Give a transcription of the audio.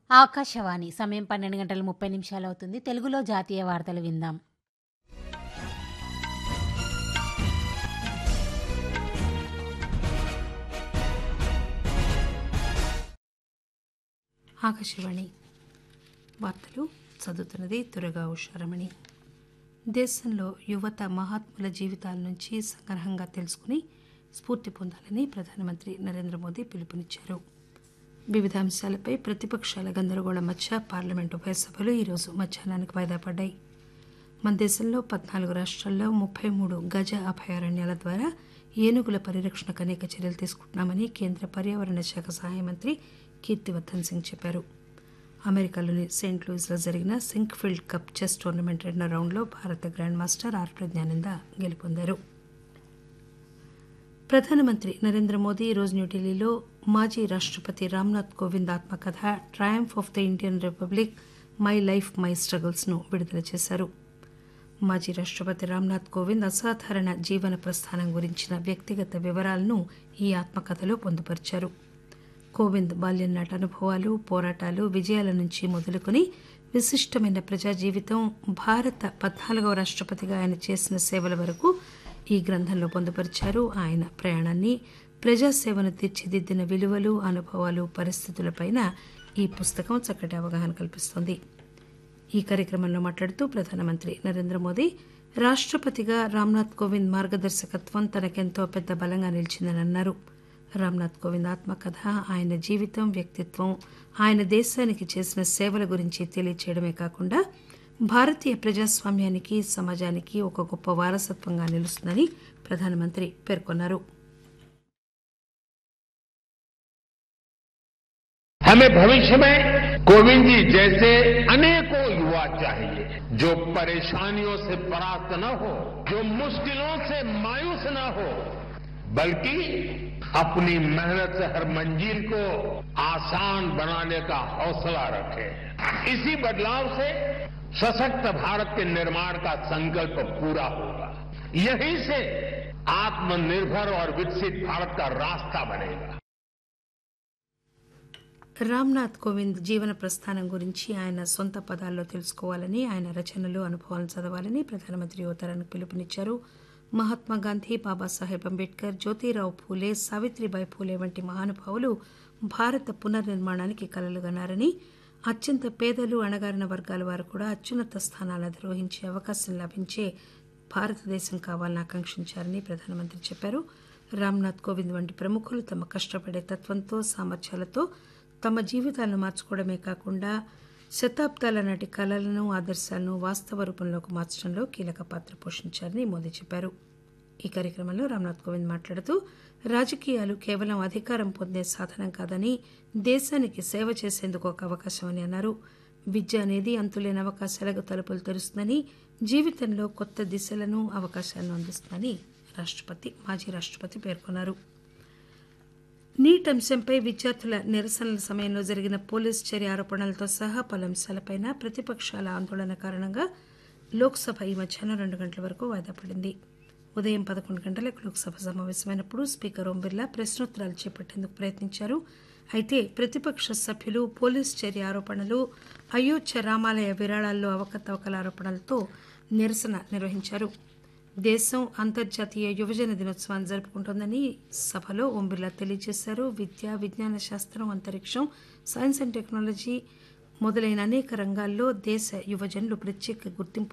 ఆకాశవాణి సమయం పన్నెండు గంటల ముప్పై నిమిషాలు అవుతుంది తెలుగులో జాతీయ వార్తలు విందాం ఆకాశవాణి వార్తలు చదువుతున్నది తురగా ఉషారమణి దేశంలో యువత మహాత్ముల జీవితాల నుంచి సంగ్రహంగా తెలుసుకుని స్ఫూర్తి పొందాలని ప్రధానమంత్రి నరేంద్ర మోదీ పిలుపునిచ్చారు వివిధ అంశాలపై ప్రతిపక్షాల గందరగోళం మధ్య పార్లమెంటు ఉభయ సభలు ఈరోజు మధ్యాహ్నానికి వాయిదా పడ్డాయి మన దేశంలో పద్నాలుగు రాష్ట్రాల్లో ముప్పై మూడు గజ అభయారణ్యాల ద్వారా ఏనుగుల పరిరక్షణకు అనేక చర్యలు తీసుకుంటున్నామని కేంద్ర పర్యావరణ శాఖ సహాయ మంత్రి కీర్తివర్ధన్ సింగ్ చెప్పారు అమెరికాలోని సెయింట్ లూయిస్లో జరిగిన సింక్ఫీల్డ్ కప్ చెస్ టోర్నమెంట్ రెండో రౌండ్లో భారత గ్రాండ్ మాస్టర్ ఆర్ ప్రజ్ఞానంద గెలుపొందారు ప్రధానమంత్రి నరేంద్ర మోదీ ఈరోజు న్యూఢిల్లీలో మాజీ రాష్టపతి రామ్నాథ్ కోవింద్ ఆత్మకథ triumph of the Indian republic my life my struggles ను విడుదల చేశారు మాజీ రాష్టపతి రామ్నాథ్ కోవింద్ అసాధారణ జీవన ప్రస్థానం గురించిన వ్యక్తిగత వివరాలను ఈ ఆత్మకథలో పొందుపరిచారు కోవింద్ బాల్యం నాటి అనుభవాలు పోరాటాలు విజయాల నుంచి మొదలుకొని విశిష్టమైన ప్రజా జీవితం భారత పద్నాలుగవ రాష్టపతిగా ఆయన చేసిన సేవల వరకు ఈ గ్రంథంలో పొందుపరిచారు ఆయన ప్రయాణాన్ని ప్రజాసేవను తీర్చిదిద్దిన విలువలు అనుభవాలు పరిస్థితులపైన ఈ పుస్తకం చక్కటి అవగాహన కల్పిస్తోంది ఈ కార్యక్రమంలో మాట్లాడుతూ ప్రధానమంత్రి నరేంద్ర మోదీ రాష్టపతిగా రామ్నాథ్ కోవింద్ మార్గదర్శకత్వం తనకెంతో పెద్ద బలంగా నిలిచిందని అన్నారు రామ్నాథ్ కోవింద్ ఆత్మకథ ఆయన జీవితం వ్యక్తిత్వం ఆయన దేశానికి చేసిన సేవల గురించి తెలియచేయడమే కాకుండా భారతీయ ప్రజాస్వామ్యానికి సమాజానికి ఒక గొప్ప వారసత్వంగా నిలుస్తుందని ప్రధానమంత్రి పేర్కొన్నారు हमें भविष्य में कोविंद जी जैसे अनेकों युवा चाहिए जो परेशानियों से परास्त न हो जो मुश्किलों से मायूस न हो बल्कि अपनी मेहनत से हर मंजिल को आसान बनाने का हौसला रखे इसी बदलाव से सशक्त भारत के निर्माण का संकल्प पूरा होगा यहीं से आत्मनिर्भर और विकसित भारत का रास्ता बनेगा రామ్నాథ్ కోవింద్ జీవన ప్రస్థానం గురించి ఆయన సొంత పదాల్లో తెలుసుకోవాలని ఆయన రచనలు అనుభవాలను చదవాలని ప్రధానమంత్రి యువతరానికి పిలుపునిచ్చారు మహాత్మా గాంధీ బాబాసాహెబ్ అంబేద్కర్ జ్యోతిరావు పూలే సావిత్రిబాయి పూలే వంటి మహానుభావులు భారత పునర్నిర్మాణానికి కలలుగన్నారని అత్యంత పేదలు అణగారిన వర్గాల వారు కూడా అత్యున్నత స్థానాలు అధిరోహించే అవకాశం లభించే భారతదేశం కావాలని ఆకాంక్షించారని ప్రధానమంత్రి చెప్పారు రామ్నాథ్ కోవింద్ వంటి ప్రముఖులు తమ కష్టపడే తత్వంతో సామర్థ్యాలతో తమ జీవితాలను మార్చుకోవడమే కాకుండా శతాబ్దాల నాటి కళలను ఆదర్శాలను వాస్తవ రూపంలోకి మార్చడంలో కీలక పాత్ర పోషించారని మోదీ చెప్పారు ఈ కార్యక్రమంలో రామ్నాథ్ కోవింద్ మాట్లాడుతూ రాజకీయాలు కేవలం అధికారం పొందే సాధనం కాదని దేశానికి సేవ చేసేందుకు ఒక అవకాశం అని అన్నారు విద్య అనేది అంతులేని అవకాశాలకు తలుపులు తెరుస్తుందని జీవితంలో కొత్త దిశలను అవకాశాలను అందిస్తుందని రాష్టపతి మాజీ రాష్టపతి పేర్కొన్నారు నీట్ అంశంపై విద్యార్థుల నిరసనల సమయంలో జరిగిన పోలీస్ చర్య ఆరోపణలతో సహా పలు అంశాలపైన ప్రతిపక్షాల ఆందోళన కారణంగా లోక్సభ ఈ మధ్యాహ్నం రెండు గంటల వరకు వాయిదా పడింది ఉదయం పదకొండు గంటలకు లోక్సభ సమావేశమైనప్పుడు స్పీకర్ ఓం బిర్లా ప్రశ్నోత్తరాలు చేపట్టేందుకు ప్రయత్నించారు అయితే ప్రతిపక్ష సభ్యులు పోలీస్ చర్య ఆరోపణలు అయోధ్య రామాలయ విరాళాల్లో అవకతవకల ఆరోపణలతో నిరసన నిర్వహించారు దేశం అంతర్జాతీయ యువజన దినోత్సవాన్ని జరుపుకుంటోందని సభలో ఓం బిర్లా తెలియజేశారు విద్య విజ్ఞాన శాస్త్రం అంతరిక్షం సైన్స్ అండ్ టెక్నాలజీ మొదలైన అనేక రంగాల్లో దేశ యువజనులు ప్రత్యేక గుర్తింపు